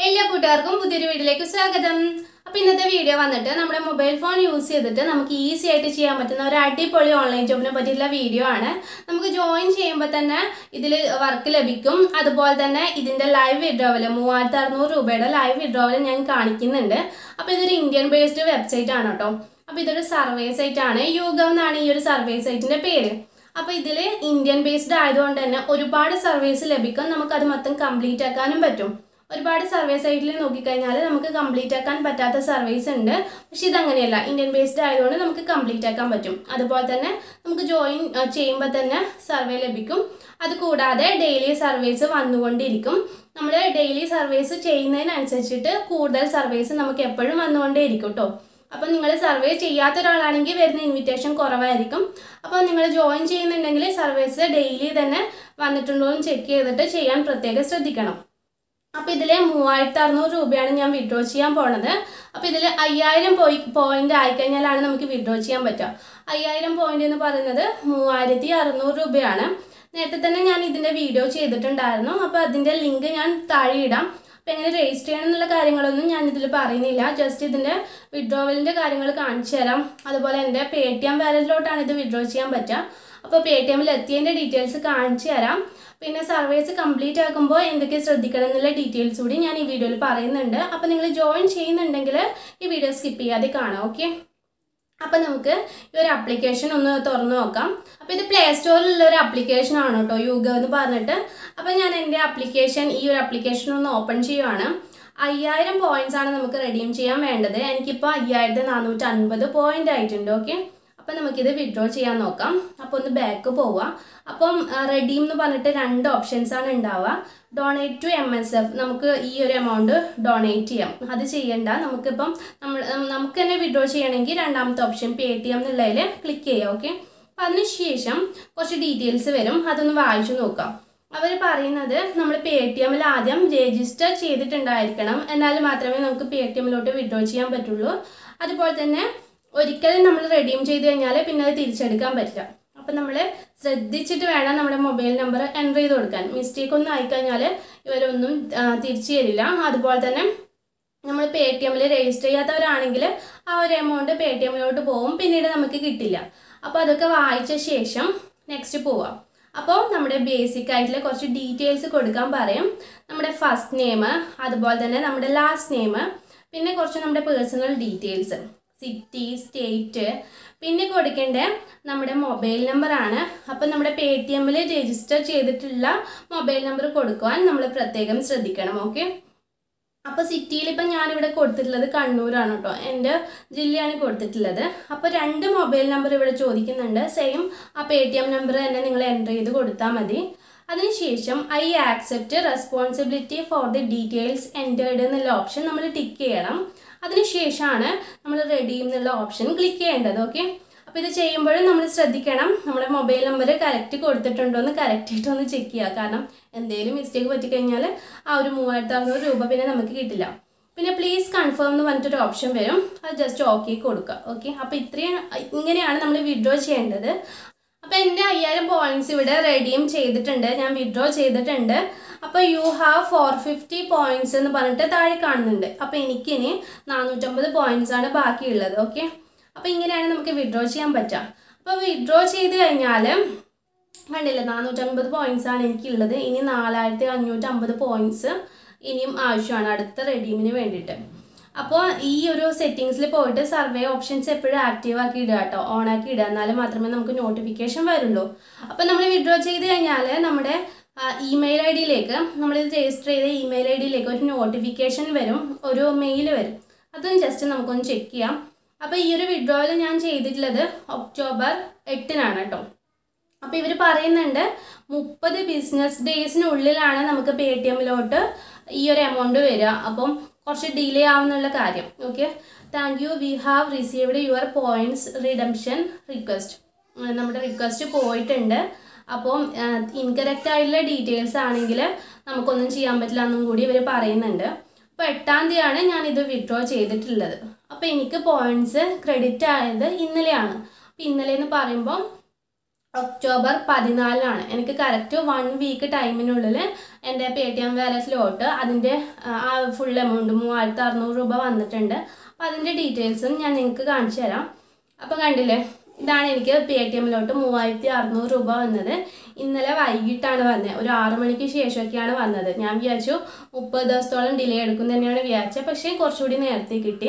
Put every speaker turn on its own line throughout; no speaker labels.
എല്ലാ കൂട്ടുകാർക്കും പുതിയൊരു വീഡിയോയിലേക്ക് സ്വാഗതം അപ്പോൾ ഇന്നത്തെ വീഡിയോ വന്നിട്ട് നമ്മുടെ മൊബൈൽ ഫോൺ യൂസ് ചെയ്തിട്ട് നമുക്ക് ഈസി ആയിട്ട് ചെയ്യാൻ പറ്റുന്ന ഒരു അടിപൊളി ഓൺലൈൻ ജോബിനെ പറ്റിയിട്ടുള്ള വീഡിയോ ആണ് നമുക്ക് ജോയിൻ ചെയ്യുമ്പോൾ തന്നെ ഇതിൽ വർക്ക് ലഭിക്കും അതുപോലെ തന്നെ ഇതിൻ്റെ ലൈവ് വിഡ്രോവൽ മൂവായിരത്തി അറുന്നൂറ് രൂപയുടെ ലൈവ് വിഡ്രോവൽ ഞാൻ കാണിക്കുന്നുണ്ട് അപ്പോൾ ഇതൊരു ഇന്ത്യൻ ബേസ്ഡ് വെബ്സൈറ്റ് ആണ് കേട്ടോ അപ്പോൾ ഇതൊരു സർവേ സൈറ്റ് ആണ് യുഗം എന്നാണ് ഈ ഒരു സർവേ സൈറ്റിൻ്റെ പേര് അപ്പോൾ ഇതിൽ ഇന്ത്യൻ ബേസ്ഡ് ആയതുകൊണ്ട് തന്നെ ഒരുപാട് സർവീസ് ലഭിക്കും നമുക്കത് മൊത്തം കംപ്ലീറ്റ് ആക്കാനും പറ്റും ഒരുപാട് സർവേ സൈറ്റിൽ നോക്കിക്കഴിഞ്ഞാൽ നമുക്ക് കംപ്ലീറ്റ് ആക്കാൻ പറ്റാത്ത സർവീസ് ഉണ്ട് പക്ഷെ ഇതങ്ങനെയല്ല ഇന്ത്യൻ ബേസ്ഡ് ആയതുകൊണ്ട് നമുക്ക് കംപ്ലീറ്റ് ആക്കാൻ പറ്റും അതുപോലെ തന്നെ നമുക്ക് ജോയിൻ ചെയ്യുമ്പോൾ തന്നെ സർവേ ലഭിക്കും അതുകൂടാതെ ഡെയിലി സർവീസ് വന്നുകൊണ്ടിരിക്കും നമ്മൾ ഡെയിലി സർവീസ് ചെയ്യുന്നതിനനുസരിച്ചിട്ട് കൂടുതൽ സർവീസ് നമുക്ക് എപ്പോഴും വന്നുകൊണ്ടേയിരിക്കും കേട്ടോ അപ്പോൾ നിങ്ങൾ സർവേ ചെയ്യാത്ത ഒരാളാണെങ്കിൽ വരുന്ന ഇൻവിറ്റേഷൻ കുറവായിരിക്കും അപ്പോൾ നിങ്ങൾ ജോയിൻ ചെയ്യുന്നുണ്ടെങ്കിൽ സർവീസ് ഡെയിലി തന്നെ വന്നിട്ടുണ്ടോ എന്ന് ചെക്ക് ചെയ്തിട്ട് ചെയ്യാൻ പ്രത്യേകം ശ്രദ്ധിക്കണം അപ്പോൾ ഇതിൽ മൂവായിരത്തി അറുന്നൂറ് രൂപയാണ് ഞാൻ വിഡ്രോ ചെയ്യാൻ പോണത് അപ്പോൾ ഇതിൽ അയ്യായിരം പോയി പോയിന്റ് ആയിക്കഴിഞ്ഞാലാണ് നമുക്ക് വിഡ്രോ ചെയ്യാൻ പറ്റുക അയ്യായിരം പോയിന്റ് എന്ന് പറയുന്നത് മൂവായിരത്തി അറുന്നൂറ് രൂപയാണ് നേരത്തെ തന്നെ ഞാൻ ഇതിൻ്റെ വീഡിയോ ചെയ്തിട്ടുണ്ടായിരുന്നു അപ്പോൾ അതിൻ്റെ ലിങ്ക് ഞാൻ താഴെ ഇടാം അപ്പോൾ എങ്ങനെ രജിസ്റ്റർ ചെയ്യണം എന്നുള്ള കാര്യങ്ങളൊന്നും ഞാൻ ഇതിൽ പറയുന്നില്ല ജസ്റ്റ് ഇതിൻ്റെ വിഡ്രോവലിൻ്റെ കാര്യങ്ങൾ കാണിച്ചു തരാം അതുപോലെ എൻ്റെ പേ ടി എം വാലറ്റിലോട്ടാണ് ഇത് വിഡ്രോ ചെയ്യാൻ പറ്റുക അപ്പോൾ പേ ടി എമ്മിൽ എത്തിയതിൻ്റെ ഡീറ്റെയിൽസ് കാണിച്ചു തരാം പിന്നെ സർവീസ് കംപ്ലീറ്റ് ആക്കുമ്പോൾ എന്തൊക്കെ ശ്രദ്ധിക്കണം എന്നുള്ള ഡീറ്റെയിൽസ് കൂടി ഞാൻ ഈ വീഡിയോയിൽ പറയുന്നുണ്ട് അപ്പോൾ നിങ്ങൾ ജോയിൻ ചെയ്യുന്നുണ്ടെങ്കിൽ ഈ വീഡിയോ സ്കിപ്പ് ചെയ്യാതെ കാണാം ഓക്കെ അപ്പോൾ നമുക്ക് ഈ ഒരു ആപ്ലിക്കേഷൻ ഒന്ന് തുറന്നു നോക്കാം അപ്പോൾ ഇത് പ്ലേ സ്റ്റോറിലുള്ള ഒരു ആപ്ലിക്കേഷൻ ആണ് കേട്ടോ യുഗ എന്ന് പറഞ്ഞിട്ട് അപ്പോൾ ഞാൻ എൻ്റെ ആപ്ലിക്കേഷൻ ഈ ഒരു ആപ്ലിക്കേഷൻ ഒന്ന് ഓപ്പൺ ചെയ്യുവാണ് അയ്യായിരം പോയിന്റ്സ് ആണ് നമുക്ക് റെഡീം ചെയ്യാൻ വേണ്ടത് എനിക്കിപ്പോൾ അയ്യായിരത്തി നാനൂറ്റി അൻപത് പോയിന്റ് ആയിട്ടുണ്ട് ഓക്കെ അപ്പം നമുക്കിത് വിഡ്രോ ചെയ്യാൻ നോക്കാം അപ്പോൾ ഒന്ന് ബാക്ക് പോവുക അപ്പം റെഡീം എന്ന് പറഞ്ഞിട്ട് രണ്ട് ഓപ്ഷൻസ് ആണ് ഉണ്ടാവുക donate to M S F നമുക്ക് ഈ ഒരു എമൗണ്ട് ഡൊണേറ്റ് ചെയ്യാം അത് ചെയ്യണ്ട നമുക്കിപ്പം നമ്മൾ നമുക്ക് തന്നെ വിഡ്രോ ചെയ്യണമെങ്കിൽ രണ്ടാമത്തെ ഓപ്ഷൻ പേ ടി എം എന്നുള്ളതിൽ ക്ലിക്ക് ചെയ്യാം ഓക്കെ അപ്പം അതിനുശേഷം കുറച്ച് ഡീറ്റെയിൽസ് വരും അതൊന്ന് വായിച്ചു നോക്കാം അവർ പറയുന്നത് നമ്മൾ പേ ടി എമ്മിൽ ആദ്യം രജിസ്റ്റർ ചെയ്തിട്ടുണ്ടായിരിക്കണം എന്നാൽ മാത്രമേ നമുക്ക് പേ ടി എമ്മിലോട്ട് വിഡ്രോ ചെയ്യാൻ പറ്റുള്ളൂ അതുപോലെ തന്നെ ഒരിക്കലും നമ്മൾ റെഡീം ചെയ്ത് കഴിഞ്ഞാൽ പിന്നെ അത് തിരിച്ചെടുക്കാൻ പറ്റില്ല അപ്പം നമ്മൾ ശ്രദ്ധിച്ചിട്ട് വേണം നമ്മുടെ മൊബൈൽ നമ്പർ എൻ്റർ ചെയ്ത് കൊടുക്കാൻ മിസ്റ്റേക്ക് ഒന്നും ആയിക്കഴിഞ്ഞാൽ ഇവരൊന്നും തിരിച്ചു തരില്ല അതുപോലെ തന്നെ നമ്മൾ പേ ടി എമ്മിൽ രജിസ്റ്റർ ചെയ്യാത്തവരാണെങ്കിൽ ആ ഒരു എമൗണ്ട് പേ ടി എമ്മിലോട്ട് പോകും പിന്നീട് നമുക്ക് കിട്ടില്ല അപ്പോൾ അതൊക്കെ വായിച്ച ശേഷം നെക്സ്റ്റ് പോവാം അപ്പോൾ നമ്മുടെ ബേസിക് ആയിട്ടുള്ള കുറച്ച് ഡീറ്റെയിൽസ് കൊടുക്കാൻ പറയും നമ്മുടെ ഫസ്റ്റ് നെയിം അതുപോലെ തന്നെ നമ്മുടെ ലാസ്റ്റ് നെയിം പിന്നെ കുറച്ച് നമ്മുടെ പേഴ്സണൽ ഡീറ്റെയിൽസ് സിറ്റി സ്റ്റേറ്റ് പിന്നെ കൊടുക്കേണ്ട നമ്മുടെ മൊബൈൽ നമ്പറാണ് അപ്പം നമ്മുടെ പേ ടി എമ്മിൽ രജിസ്റ്റർ ചെയ്തിട്ടുള്ള മൊബൈൽ നമ്പർ കൊടുക്കുവാൻ നമ്മൾ പ്രത്യേകം ശ്രദ്ധിക്കണം ഓക്കെ അപ്പോൾ സിറ്റിയിൽ ഇപ്പം ഞാനിവിടെ കൊടുത്തിട്ടുള്ളത് കണ്ണൂരാണ് കേട്ടോ എൻ്റെ ജില്ലയാണ് കൊടുത്തിട്ടുള്ളത് അപ്പോൾ രണ്ട് മൊബൈൽ നമ്പർ ഇവിടെ ചോദിക്കുന്നുണ്ട് സെയിം ആ പേ ടി എം നമ്പർ തന്നെ നിങ്ങൾ എൻ്റർ ചെയ്ത് കൊടുത്താൽ മതി അതിനുശേഷം I accept responsibility for the details entered എന്നുള്ള ഓപ്ഷൻ നമ്മൾ ടിക്ക് ചെയ്യണം അതിനുശേഷമാണ് നമ്മൾ റെഡി എന്നുള്ള ഓപ്ഷൻ ക്ലിക്ക് ചെയ്യേണ്ടത് ഓക്കെ അപ്പോൾ ഇത് ചെയ്യുമ്പോഴും നമ്മൾ ശ്രദ്ധിക്കണം നമ്മുടെ മൊബൈൽ നമ്പർ കറക്റ്റ് കൊടുത്തിട്ടുണ്ടോ എന്ന് കറക്റ്റായിട്ട് ഒന്ന് ചെക്ക് ചെയ്യുക കാരണം എന്തെങ്കിലും മിസ്റ്റേക്ക് പറ്റിക്കഴിഞ്ഞാൽ ആ ഒരു മൂവായിരത്തി അറുന്നൂറ് രൂപ പിന്നെ നമുക്ക് കിട്ടില്ല പിന്നെ പ്ലീസ് കൺഫേം എന്ന് പറഞ്ഞിട്ടൊരു ഓപ്ഷൻ വരും അത് ജസ്റ്റ് ഓക്കെ കൊടുക്കുക ഓക്കെ അപ്പോൾ ഇത്രയും ഇങ്ങനെയാണ് നമ്മൾ വിഡ്രോ ചെയ്യേണ്ടത് അപ്പോൾ എൻ്റെ അയ്യായിരം പോയിന്റ്സ് ഇവിടെ റെഡീം ചെയ്തിട്ടുണ്ട് ഞാൻ വിഡ്രോ ചെയ്തിട്ടുണ്ട് അപ്പോൾ you have four fifty points എന്ന് പറഞ്ഞിട്ട് താഴെ കാണുന്നുണ്ട് അപ്പോൾ എനിക്കിനി നാനൂറ്റമ്പത് പോയിന്റ്സ് ആണ് ബാക്കിയുള്ളത് ഓക്കെ അപ്പോൾ ഇങ്ങനെയാണ് നമുക്ക് വിഡ്രോ ചെയ്യാൻ പറ്റുക അപ്പോൾ വിഡ്രോ ചെയ്ത് കഴിഞ്ഞാൽ കണ്ടില്ലേ നാനൂറ്റമ്പത് പോയിന്റ്സ് ആണ് എനിക്കുള്ളത് ഇനി നാലായിരത്തി അഞ്ഞൂറ്റമ്പത് പോയിന്റ്സ് ഇനിയും ആവശ്യമാണ് അടുത്ത റെഡീമിന് വേണ്ടിയിട്ട് അപ്പോൾ ഈ ഒരു സെറ്റിങ്സിൽ പോയിട്ട് സർവേ ഓപ്ഷൻസ് എപ്പോഴും ആക്റ്റീവ് ആക്കി ഇടുക കേട്ടോ ഓൺ ആക്കി ഇടുക എന്നാലും മാത്രമേ നമുക്ക് നോട്ടിഫിക്കേഷൻ വരുള്ളൂ അപ്പോൾ നമ്മൾ വിഡ്രോ ചെയ്ത് കഴിഞ്ഞാൽ നമ്മുടെ ഇമെയിൽ ഐ ഡിയിലേക്ക് നമ്മളിത് രജിസ്റ്റർ ചെയ്ത ഇമെയിൽ ഐ ഡിയിലേക്ക് ഒരു നോട്ടിഫിക്കേഷൻ വരും ഒരു മെയിൽ വരും അതും ജസ്റ്റ് നമുക്കൊന്ന് ചെക്ക് ചെയ്യാം അപ്പോൾ ഈ ഒരു വിഡ്രോവൽ ഞാൻ ചെയ്തിട്ടുള്ളത് ഒക്ടോബർ എട്ടിനാണ് കേട്ടോ അപ്പോൾ ഇവർ പറയുന്നുണ്ട് മുപ്പത് ബിസിനസ് ഡേയ്സിനുള്ളിലാണ് നമുക്ക് പേ ടി എമ്മിലോട്ട് ഈ ഒരു എമൗണ്ട് വരിക അപ്പം കുറച്ച് ഡിലേ ആവുന്നുള്ള കാര്യം okay thank you we have received your points redemption request നമ്മുടെ റിക്വസ്റ്റ് പോയിട്ടുണ്ട് അപ്പം ഇൻകറക്റ്റ് ആയിട്ടുള്ള ഡീറ്റെയിൽസ് ആണെങ്കിൽ നമുക്കൊന്നും ചെയ്യാൻ പറ്റില്ല എന്നും കൂടി ഇവർ പറയുന്നുണ്ട് അപ്പോൾ എട്ടാം തീയതിയാണ് ഞാനിത് വിഡ്രോ ചെയ്തിട്ടുള്ളത് അപ്പോൾ എനിക്ക് പോയിൻറ്റ്സ് ക്രെഡിറ്റ് ആയത് ഇന്നലെയാണ് അപ്പോൾ ഇന്നലെ എന്ന് പറയുമ്പോൾ ഒക്ടോബർ പതിനാലിനാണ് എനിക്ക് കറക്റ്റ് വൺ വീക്ക് ടൈമിനുള്ളിൽ എൻ്റെ പേ ടി എം വാലറ്റിലോട്ട് അതിൻ്റെ ആ ഫുൾ എമൗണ്ട് മൂവായിരത്തി അറുന്നൂറ് രൂപ വന്നിട്ടുണ്ട് അപ്പോൾ അതിൻ്റെ ഡീറ്റെയിൽസും ഞാൻ നിങ്ങൾക്ക് കാണിച്ചു തരാം അപ്പോൾ കണ്ടില്ലേ ഇതാണ് എനിക്ക് പേ ടി എമ്മിലോട്ട് മൂവായിരത്തി അറുന്നൂറ് രൂപ വന്നത് ഇന്നലെ വൈകിട്ടാണ് വന്നത് ഒരു ആറു മണിക്ക് ശേഷമൊക്കെയാണ് വന്നത് ഞാൻ വിചാരിച്ചു മുപ്പത് ദിവസത്തോളം ഡിലേ എടുക്കും തന്നെയാണ് വിചാരിച്ചത് പക്ഷേ കുറച്ചുകൂടി നേരത്തെ കിട്ടി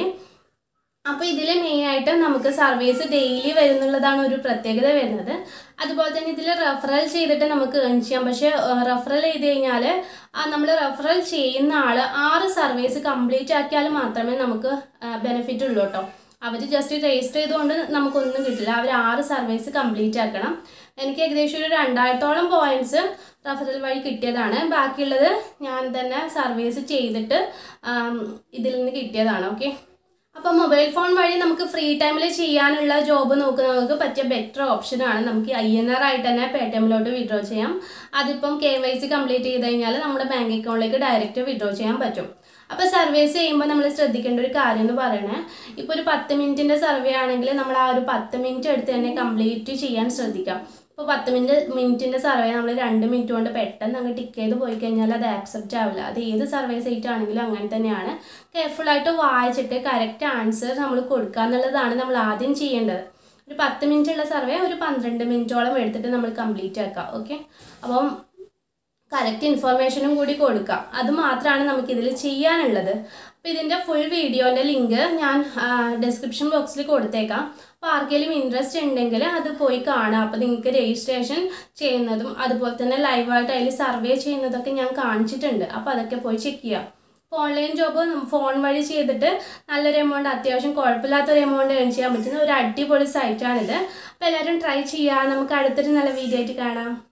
അപ്പോൾ ഇതിൽ മെയിനായിട്ട് നമുക്ക് സർവീസ് ഡെയിലി വരുന്നുള്ളതാണ് ഒരു പ്രത്യേകത വരുന്നത് അതുപോലെ തന്നെ ഇതിൽ റെഫറൽ ചെയ്തിട്ട് നമുക്ക് ഏൺ ചെയ്യാം പക്ഷേ റെഫറൽ ചെയ്ത് കഴിഞ്ഞാൽ നമ്മൾ റെഫറൽ ചെയ്യുന്ന ആൾ ആറ് സർവീസ് കംപ്ലീറ്റ് ആക്കിയാൽ മാത്രമേ നമുക്ക് ബെനിഫിറ്റ് ഉള്ളൂ കേട്ടോ അവർ ജസ്റ്റ് രജിസ്റ്റർ ചെയ്തുകൊണ്ട് നമുക്കൊന്നും കിട്ടില്ല അവർ ആറ് സർവീസ് കംപ്ലീറ്റ് ആക്കണം എനിക്ക് ഏകദേശം ഒരു രണ്ടായിരത്തോളം പോയിന്റ്സ് റഫറൽ വഴി കിട്ടിയതാണ് ബാക്കിയുള്ളത് ഞാൻ തന്നെ സർവീസ് ചെയ്തിട്ട് ആം, ഇതിൽ നിന്ന് കിട്ടിയതാണ് ഓക്കെ അപ്പോൾ മൊബൈൽ ഫോൺ വഴി നമുക്ക് ഫ്രീ ടൈമിൽ ചെയ്യാനുള്ള ജോബ് നോക്കുന്നവർക്ക് പറ്റിയ ബെറ്റർ ഓപ്ഷനാണ് നമുക്ക് ഐ എൻ ആർ ആയിട്ട് തന്നെ പേ ടി എമ്മിലോട്ട് വിഡ്രോ ചെയ്യാം അതിപ്പം കെ വൈ സി കംപ്ലീറ്റ് ചെയ്ത് കഴിഞ്ഞാൽ നമ്മുടെ ബാങ്ക് അക്കൗണ്ടിലേക്ക് ഡയറക്റ്റ് വിഡ്രോ ചെയ്യാൻ പറ്റും അപ്പോൾ സർവീസ് ചെയ്യുമ്പോൾ നമ്മൾ ശ്രദ്ധിക്കേണ്ട ഒരു കാര്യം എന്ന് പറയണേ ഇപ്പോൾ ഒരു പത്ത് മിനിറ്റിൻ്റെ സർവേ ആണെങ്കിൽ നമ്മൾ ആ ഒരു പത്ത് മിനിറ്റ് എടുത്ത് തന്നെ കംപ്ലീറ്റ് ചെയ്യാൻ ശ്രദ്ധിക്കാം ഇപ്പോൾ പത്ത് മിനിറ്റ് മിനിറ്റിൻ്റെ സർവേ നമ്മൾ രണ്ട് മിനിറ്റ് കൊണ്ട് പെട്ടെന്ന് അങ്ങ് ടിക്ക് ചെയ്ത് പോയി കഴിഞ്ഞാൽ അത് ആക്സെപ്റ്റ് ആവില്ല അത് ഏത് സർവേ സൈറ്റ് ആണെങ്കിലും അങ്ങനെ തന്നെയാണ് കെയർഫുള്ളായിട്ട് വായിച്ചിട്ട് കറക്റ്റ് ആൻസർ നമ്മൾ കൊടുക്കുക എന്നുള്ളതാണ് നമ്മൾ ആദ്യം ചെയ്യേണ്ടത് ഒരു പത്ത് മിനിറ്റ് ഉള്ള സർവേ ഒരു പന്ത്രണ്ട് മിനിറ്റോളം എടുത്തിട്ട് നമ്മൾ കംപ്ലീറ്റ് ആക്കുക ഓക്കെ അപ്പം കറക്റ്റ് ഇൻഫർമേഷനും കൂടി കൊടുക്കുക അത് മാത്രമാണ് നമുക്ക് ഇതിൽ ചെയ്യാനുള്ളത് അപ്പോൾ ഇതിൻ്റെ ഫുൾ വീഡിയോൻ്റെ ലിങ്ക് ഞാൻ ഡിസ്ക്രിപ്ഷൻ ബോക്സിൽ കൊടുത്തേക്കാം അപ്പോൾ ആർക്കെങ്കിലും ഇൻട്രസ്റ്റ് ഉണ്ടെങ്കിൽ അത് പോയി കാണാം അപ്പോൾ നിങ്ങൾക്ക് രജിസ്ട്രേഷൻ ചെയ്യുന്നതും അതുപോലെ തന്നെ ലൈവായിട്ട് അതിൽ സർവേ ചെയ്യുന്നതൊക്കെ ഞാൻ കാണിച്ചിട്ടുണ്ട് അപ്പോൾ അതൊക്കെ പോയി ചെക്ക് ചെയ്യാം അപ്പോൾ ഓൺലൈൻ ജോബ് ഫോൺ വഴി ചെയ്തിട്ട് നല്ലൊരു എമൗണ്ട് അത്യാവശ്യം കുഴപ്പമില്ലാത്തൊരു എമൗണ്ട് ഏൺ ചെയ്യാൻ പറ്റുന്ന ഒരു അടിപൊളി സൈറ്റാണിത് അപ്പോൾ എല്ലാവരും ട്രൈ ചെയ്യുക നമുക്ക് അടുത്തൊരു നല്ല വീഡിയോ ആയിട്ട് കാണാം